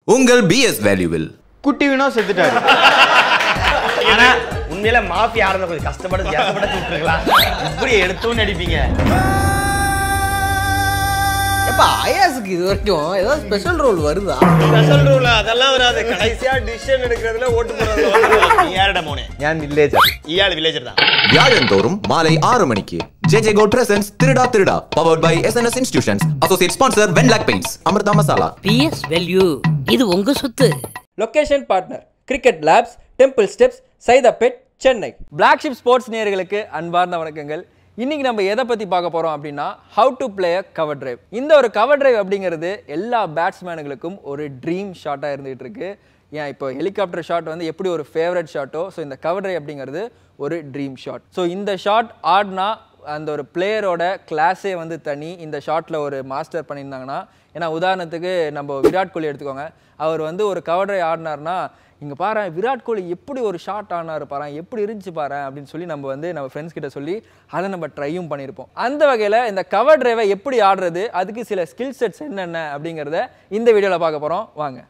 உங்கள் பிஎஸ் வேல்யூவில் குட்டி வினோ செத்துட்டாரு ஆனா உண்மையில மாஃபி ஆடுறத கொஞ்சம் கஷ்டப்பட்டு கஷ்டப்பட்டு விட்டுருக்கலாம் இப்படி எடுத்தோன்னு நடிப்பீங்க எப்ப ஐயாஸுக்கு இது வரைக்கும் ஏதாவது ஸ்பெஷல் ரோல் வருதா ஸ்பெஷல் ரூல் அதெல்லாம் வராது கடைசியா டிசிஷன் எடுக்கிறதுல ஓட்டு போடுறதுல நீ யாரடா மோனே ഞാൻ വില്ലേജർ இயாள் வில்லேஜர் தான் வியாழந்தோறும் மாலை ஆறு மணிக்கு JJ code presents Thiruda Thiruda powered by SNS institutions associate sponsor Wenlock paints Amirtha masala BS value இது உங்க சொத்து location partner cricket labs temple steps Saidapet Chennai black sheep sports நேயர்களுக்கு அன்பார்ந்த வணக்கங்கள் இன்னைக்கு நம்ம எதை பற்றி பார்க்க போகிறோம் அப்படின்னா how to play a cover drive இந்த ஒரு கவர் டிரைவ் அப்படிங்கிறது எல்லா பேட்ஸ்மேனுங்களுக்கும் ஒரு ட்ரீம் ஷாட்டாக இருந்துகிட்டு இருக்கு ஏன் இப்போ ஹெலிகாப்டர் ஷாட் வந்து எப்படி ஒரு ஃபேவரட் ஷாட்டோ ஸோ இந்த கவர் டிரைவ் அப்படிங்கிறது ஒரு ட்ரீம் ஷாட் ஸோ இந்த ஷாட் ஆடினா அந்த ஒரு பிளேயரோட கிளாஸே வந்து தனி இந்த ஷாட்டில் ஒரு மாஸ்டர் பண்ணியிருந்தாங்கன்னா ஏன்னா உதாரணத்துக்கு நம்ம விராட் கோலி எடுத்துக்கோங்க அவர் வந்து ஒரு கவர் டிரைவ் ஆடினார்னா இங்கே பாரு விராட் கோலி எப்படி ஒரு ஷாட் ஆனார் பாரு எப்படி இருந்துச்சு பாரு அப்படின்னு சொல்லி நம்ம வந்து நம்ம ஃப்ரெண்ட்ஸ் கிட்ட சொல்லி அதை நம்ம ட்ரையும் பண்ணியிருப்போம் அந்த வகையில் இந்த கவர் டிரைவை எப்படி ஆடுறது அதுக்கு சில ஸ்கில் செட்ஸ் என்னென்ன அப்படிங்கிறத இந்த வீடியோவில் பார்க்க போகிறோம் வாங்க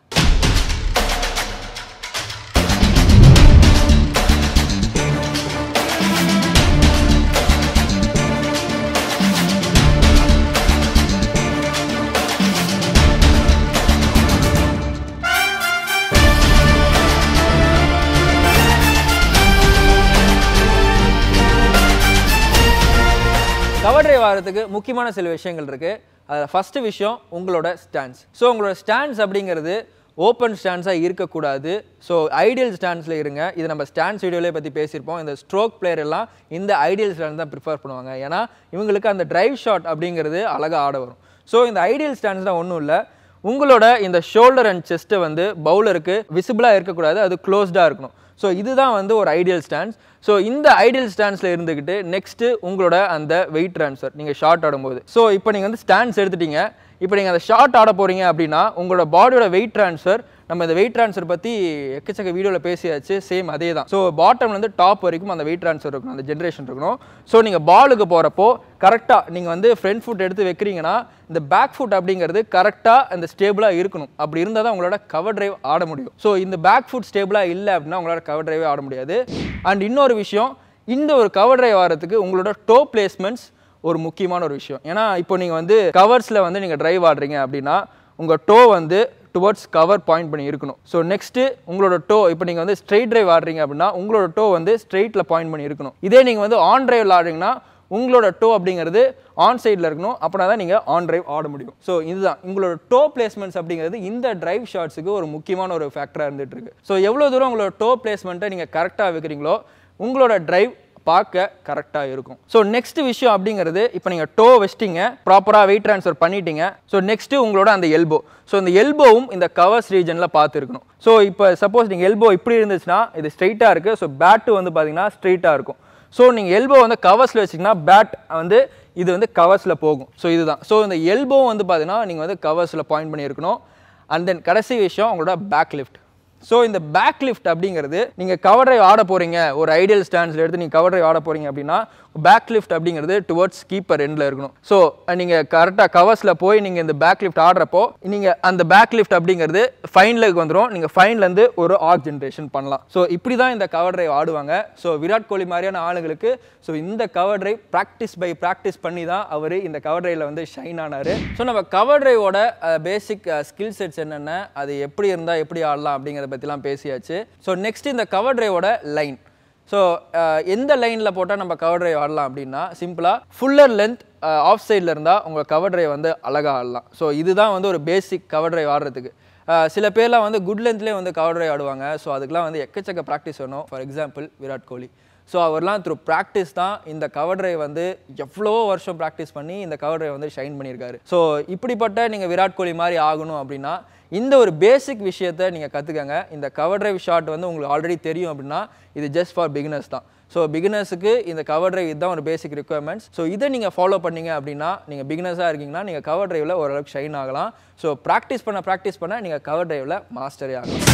கவர் டிரைவ் ஆகிறதுக்கு முக்கியமான சில விஷயங்கள் இருக்குது அதில் ஃபஸ்ட்டு விஷயம் உங்களோட ஸ்டாண்ட்ஸ் ஸோ உங்களோட ஸ்டாண்ட்ஸ் அப்படிங்கிறது ஓப்பன் ஸ்டாண்ட்ஸாக இருக்கக்கூடாது ஸோ ஐடியல் ஸ்டாண்ட்ஸில் இருங்க இது நம்ம ஸ்டாண்ட்ஸ் வீடியோலே பற்றி பேசியிருப்போம் இந்த ஸ்ட்ரோக் பிளேயர் எல்லாம் இந்த ஐடியல் ஸ்டாண்ட் தான் ப்ரிஃபர் பண்ணுவாங்க ஏன்னா இவங்களுக்கு அந்த டிரைவ் ஷாட் அப்படிங்கிறது அழகாக ஆட வரும் ஸோ இந்த ஐடியல் ஸ்டாண்ட்ஸ் தான் ஒன்றும் இல்லை உங்களோட இந்த ஷோல்டர் அண்ட் செஸ்ட்டை வந்து பவுலருக்கு விசிபிளாக இருக்கக்கூடாது அது க்ளோஸ்டாக இருக்கணும் ஸோ இதுதான் வந்து ஒரு ஐடியல் ஸ்டாண்ட்ஸ் ஸோ இந்த ஐடியல் ஸ்டாண்ட்ஸில் இருந்துக்கிட்டு நெக்ஸ்ட்டு உங்களோட அந்த வெயிட் ட்ரான்ஸ்ஃபர் நீங்கள் ஷார்ட் ஆடும்போது ஸோ இப்போ நீங்கள் வந்து ஸ்டாண்ட்ஸ் எடுத்துட்டீங்க இப்போ நீங்கள் அந்த ஷார்ட் ஆட போகிறீங்க அப்படின்னா உங்களோட பாடியோட வெயிட் ட்ரான்ஸ்ஃபர் நம்ம இந்த வெயிட் ட்ரான்ஸ்ஃபர் பற்றி எக்கச்சக்க வீடியோவில் பேசியாச்சு சேம் அதே தான் ஸோ பாட்டம்லேருந்து டாப் வரைக்கும் அந்த வெயிட் ட்ரான்ஸ்ஃபர் இருக்கணும் அந்த ஜென்ரேஷன் இருக்கணும் ஸோ நீங்கள் பாலுக்கு போகிறப்போ கரெக்டாக நீங்கள் வந்து ஃப்ரண்ட் ஃபுட் எடுத்து வைக்கிறீங்கன்னா இந்த பேக் ஃபுட் அப்படிங்கிறது கரெக்டாக அந்த ஸ்டேபிளாக இருக்கணும் அப்படி இருந்தால் தான் உங்களோட கவர் டிரைவ் ஆட முடியும் ஸோ இந்த பேக் ஃபுட் ஸ்டேபிளாக இல்லை அப்படின்னா உங்களால் கவர் டிரைவே ஆட முடியாது அண்ட் இன்னொரு விஷயம் இந்த ஒரு கவர் டிரைவ் ஆடுறதுக்கு உங்களோட டோ பிளேஸ்மெண்ட்ஸ் ஒரு முக்கியமான ஒரு விஷயம் ஏன்னா இப்போ நீங்கள் வந்து கவர்ஸில் வந்து நீங்கள் டிரைவ் ஆடுறீங்க அப்படின்னா உங்கள் டோ வந்து டுவர்ட்ஸ் கவர் பாயிண்ட் பண்ணி இருக்கணும் ஸோ நெக்ஸ்ட்டு உங்களோட டோ இப்போ நீங்கள் வந்து ஸ்ட்ரெயிட் டிரைவ் ஆடுறீங்க அப்படின்னா உங்களோட டோ வந்து ஸ்ட்ரெயிட்டில் பாயிண்ட் பண்ணி இருக்கணும் இதே நீங்கள் வந்து ஆன் டிரைவில் ஆடுறீங்கன்னா உங்களோட டோ அப்படிங்கிறது ஆன் சைடில் இருக்கணும் அப்படின்னா தான் நீங்கள் ஆன் டிரைவ் ஆட முடியும் ஸோ இதுதான் உங்களோட டோ பிளேஸ்மெண்ட்ஸ் அப்படிங்கிறது இந்த டிரைவ் ஷாட்ஸுக்கு ஒரு முக்கியமான ஒரு ஃபேக்டராக இருந்துட்டு இருக்கு ஸோ எவ்வளோ தூரம் உங்களோட டோ பிளேஸ்மெண்ட்டை நீங்கள் கரெக்டாக வைக்கிறீங்களோ உங்களோட டிரைவ் பார்க்க கரெக்டாக இருக்கும் ஸோ நெக்ஸ்ட் விஷயம் அப்படிங்கிறது இப்போ நீங்கள் டோ வச்சிட்டீங்க ப்ராப்பராக வெயிட் ட்ரான்ஸ்ஃபர் பண்ணிட்டீங்க ஸோ நெக்ஸ்ட்டு உங்களோட அந்த எல்போ ஸோ இந்த எல்போவும் இந்த கவர்ஸ் ரீஜனில் பார்த்து இருக்கணும் ஸோ இப்போ சப்போஸ் நீங்கள் எல்போ இப்படி இருந்துச்சுன்னா இது ஸ்ட்ரைட்டாக இருக்குது ஸோ பேட்டு வந்து பார்த்தீங்கன்னா ஸ்ட்ரைட்டாக இருக்கும் ஸோ நீங்கள் எல்போ வந்து கவர்ஸில் வச்சிங்கன்னா பேட் வந்து இது வந்து கவர்ஸில் போகும் ஸோ இதுதான் ஸோ இந்த எல்போ வந்து பார்த்தீங்கன்னா நீங்கள் வந்து கவர்ஸில் பாயிண்ட் பண்ணியிருக்கணும் அண்ட் தென் கடைசி விஷயம் உங்களோட பேக் லிஃப்ட் ஸோ இந்த பேக் லிஃப்ட் அப்படிங்கிறது நீங்கள் கவர் டிரைவ் ஆட போகிறீங்க ஒரு ஐடியல் ஸ்டாண்ட்ஸில் எடுத்து நீங்கள் கவர் டிரைவ் ஆட போகிறீங்க அப்படின்னா பேக் லிஃப்ட் அப்படிங்கிறது டுவர்ட்ஸ் கீப்பர் எண்டில் இருக்கணும் ஸோ நீங்கள் கரெக்டாக கவர்ஸில் போய் நீங்கள் இந்த பேக் லிஃப்ட் ஆடுறப்போ நீங்கள் அந்த பேக் லிஃப்ட் அப்படிங்கிறது ஃபைனலுக்கு வந்துடும் நீங்கள் ஃபைன்லேருந்து ஒரு ஆர்க் ஜென்ரேஷன் பண்ணலாம் ஸோ இப்படி தான் இந்த கவர் டிரைவ் ஆடுவாங்க ஸோ விராட் கோலி மாதிரியான ஆளுங்களுக்கு ஸோ இந்த cover drive practice by practice பண்ணி தான் அவர் இந்த கவர் டிரைவில் வந்து ஷைன் ஆனார் ஸோ நம்ம கவர் டிரைவோட பேசிக் ஸ்கில் செட்ஸ் என்னென்ன அது எப்படி இருந்தால் எப்படி ஆடலாம் அப்படிங்கிறத பற்றிலாம் பேசியாச்சு ஸோ நெக்ஸ்ட் இந்த கவர் டிரைவோட லைன் ஸோ எந்த லைனில் போட்டால் நம்ம கவர் டிரைவ் ஆடலாம் அப்படின்னா சிம்பிளாக ஃபுல்லர் லென்த் ஆஃப் சைடில் இருந்தால் உங்கள் கவர் டிரைவ் வந்து அழகாக ஆடலாம் ஸோ இதுதான் வந்து ஒரு பேசிக் கவர் டிரைவ் ஆடுறதுக்கு அஹ் சில பேர்லாம் வந்து குட் லென்த்லேயே வந்து கவர் டிரைவ் ஆடுவாங்க ஸோ அதுக்கெலாம் வந்து எக்கச்சக்க ப்ராக்டிஸ் வேணும் for example Virat Kohli so அவர்லாம் த்ரூ ப்ராக்டிஸ் தான் இந்த கவர் டிரைவ் வந்து எவ்வளோ வருஷம் ப்ராக்டிஸ் பண்ணி இந்த கவர் டிரைவ் வந்து ஷைன் பண்ணியிருக்காரு ஸோ இப்படிப்பட்ட நீங்கள் விராட் கோலி மாதிரி ஆகணும் அப்படின்னா இந்த ஒரு பேசிக் விஷயத்தை நீங்கள் கற்றுக்கங்க இந்த கவர் டிரைவ் ஷாட் வந்து உங்களுக்கு ஆல்ரெடி தெரியும் அப்படின்னா இது ஜஸ்ட் ஃபார் பிகினர்ஸ் தான் ஸோ பிகினர்ஸுக்கு இந்த கவர் டிரைவ் இதுதான் ஒரு பேசிக் ரெக்குயர்மெண்ட்ஸ் ஸோ இதை நீங்கள் ஃபாலோ பண்ணீங்க அப்படின்னா நீங்கள் பிகினர்ஸாக இருக்கீங்கன்னா நீங்கள் கவர் டிரைவில் ஓரளவுக்கு ஷைன் ஆகலாம் ஸோ ப்ராக்டிஸ் பண்ண ப்ராக்டிஸ் பண்ண நீங்கள் கவர் டிரைவில் மாஸ்டரே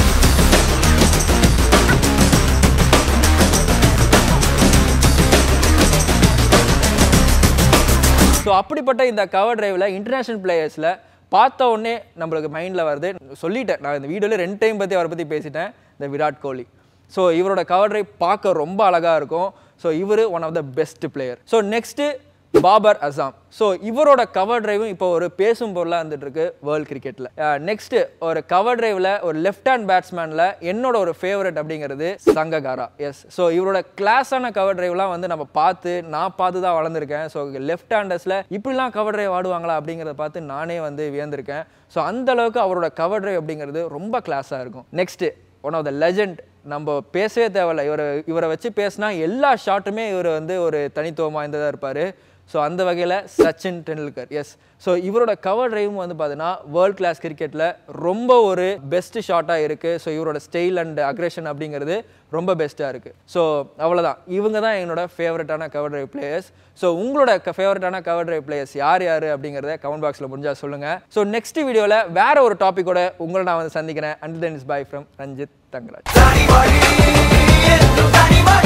ஆகலாம் ஸோ அப்படிப்பட்ட இந்த கவர் டிரைவில் இன்டர்நேஷனல் பிளேயர்ஸில் பார்த்த உடனே நம்மளுக்கு மைண்டில் வருது சொல்லிட்டேன் நான் இந்த வீடியோவில் ரெண்டு டைம் பற்றி அவரை பற்றி பேசிட்டேன் இந்த விராட் கோலி ஸோ இவரோட கவர் டிரைவ் பார்க்க ரொம்ப அழகாக இருக்கும் ஸோ இவர் one of the best player so next Babar Azam so இவரோட கவர் டிரைவும் இப்போ ஒரு பேசும் பொருளாக இருந்துட்டு இருக்கு வேர்ல்ட் கிரிக்கெட்டில் நெக்ஸ்ட் ஒரு கவர் டிரைவில் ஒரு லெஃப்ட் ஹேண்ட் பேட்ஸ்மேனில் என்னோட ஒரு ஃபேவரட் அப்படிங்கிறது சங்ககாரா எஸ் ஸோ இவரோட கிளாஸான கவர் டிரைவ்லாம் வந்து நம்ம பார்த்து நான் பார்த்து தான் வளர்ந்துருக்கேன் ஸோ லெஃப்ட் ஹேண்டர்ஸில் இப்படிலாம் கவர் டிரைவ் ஆடுவாங்களா அப்படிங்கிறத பார்த்து நானே வந்து வியந்திருக்கேன் ஸோ அந்த அளவுக்கு அவரோட கவர் டிரைவ் அப்படிங்கிறது ரொம்ப கிளாஸாக இருக்கும் next one of the legend நம்ம பேசவே தேவையில்ல இவரை இவரை வச்சு பேசினா எல்லா ஷாட்டுமே இவர் வந்து ஒரு தனித்துவம் வாய்ந்ததாக இருப்பார் ஸோ அந்த வகையில் சச்சின் டெண்டுல்கர் எஸ் ஸோ இவரோட கவர் டிரைவும் வந்து பார்த்தீங்கன்னா வேர்ல்ட் கிளாஸ் கிரிக்கெட்டில் ரொம்ப ஒரு பெஸ்ட் ஷாட்டாக இருக்குது ஸோ இவரோட ஸ்டைல் அண்ட் அக்ரேஷன் அப்படிங்கிறது ரொம்ப பெஸ்ட்டாக இருக்குது ஸோ அவ்வளோதான் இவங்க தான் என்னோட ஃபேவரட்டான கவர் டிரைவ் பிளேயர்ஸ் ஸோ உங்களோட ஃபேவரட்டான கவர் டிரைவ் பிளேயர்ஸ் யார் யார் அப்படிங்கிறத கமெண்ட் பாக்ஸில் முடிஞ்சால் சொல்லுங்கள் ஸோ நெக்ஸ்ட் வீடியோவில் வேற ஒரு டாப்பிக்கோட உங்களை நான் வந்து சந்திக்கிறேன் and then is bye from Ranjith Thangaraj தனி வழி என்றும் தனி வழி